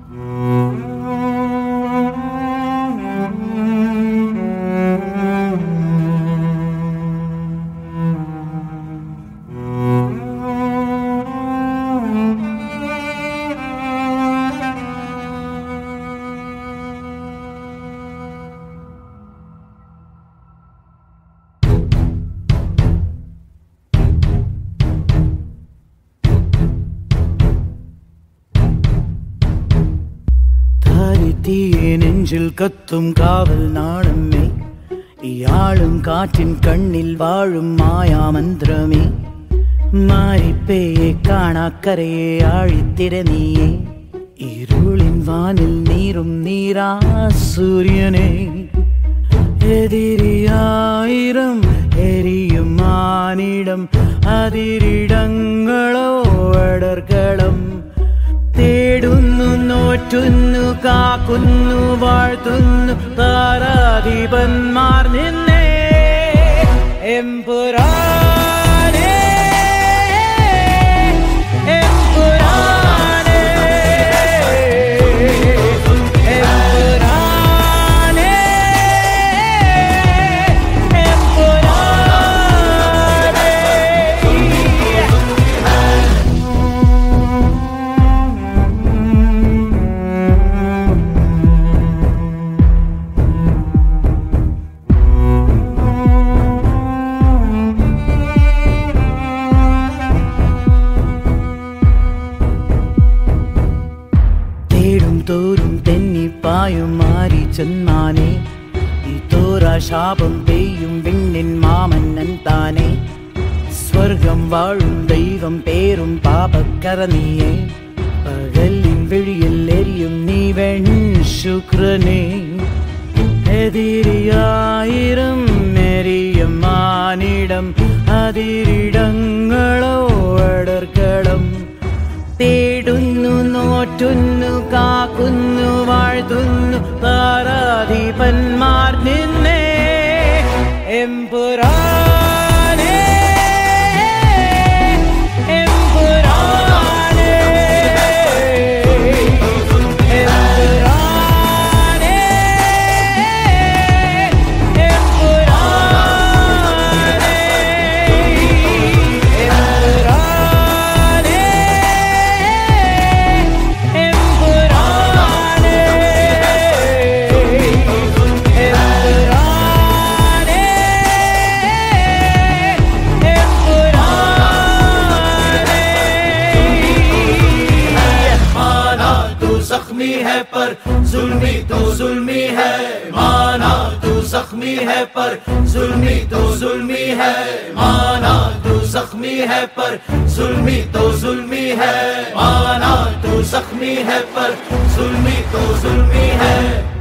താരിത്തീയെ നെഞ്ചിൽ കത്തും കാവൽ നാളമ്മേ ഇയാളും കാറ്റിൻ കണ്ണിൽ വാഴും മായാമന്ത്രമേ മാരിപ്പേയെ കാണാക്കരയെ ആഴിത്തിര നീയെ ഇരുളിൻ വാനിൽ നീറും നീരാ സൂര്യനെ എതിരിയായിരം എരിയും മാനിടം അതിരിടങ്ങളോ അടർക്കളം തേടുന്നു നോറ്റുന്നു കാക്കുന്നു വാഴ്ത്തുന്നു താരാധിപന്മാർ നിന്നെ എമ്പുരാനേ എമ്പുരാനേ എമ്പുരാനേ എമ്പുരാനേ തേടും തോറും തെന്നിപ്പായും മാറി ചെന്നാനേ ഈ തോരാ ശാപം പെയ്യും വിണ്ണിൻ മാമന്നൻ താനേ സ്വർഗം വാഴും ദൈവം പേരും പാപക്കര നീയേ പകലിൻ വിഴിയിൽ എരിയും നീ വെൺ ശുക്രനേ എതിരിയായിരം എരിയും മാനിടം അതിരിടങ്ങളോ അടർക്കളം തേടുന്നു നോറ്റുന്നു കാക്കുന്നു വാഴ്ത്തുന്നു താരാധിപന്മാർ നിന്നെ എമ്പുരാനേ എമ്പുരാനേ എമ്പുരാനേ എമ്പുരാനേ എമ്പുരാനേ എമ്പുരാനേ एम्पुराने माना तू जख्मी है पर जुल्मी तो जुल्मी है माना तू जख्मी है पर जुल्मी तो जुल्मी है माना तू जख्मी है पर जुल्मी तो जुल्मी है माना तू जख्मी है पर जुल्मी तो जुल्मी है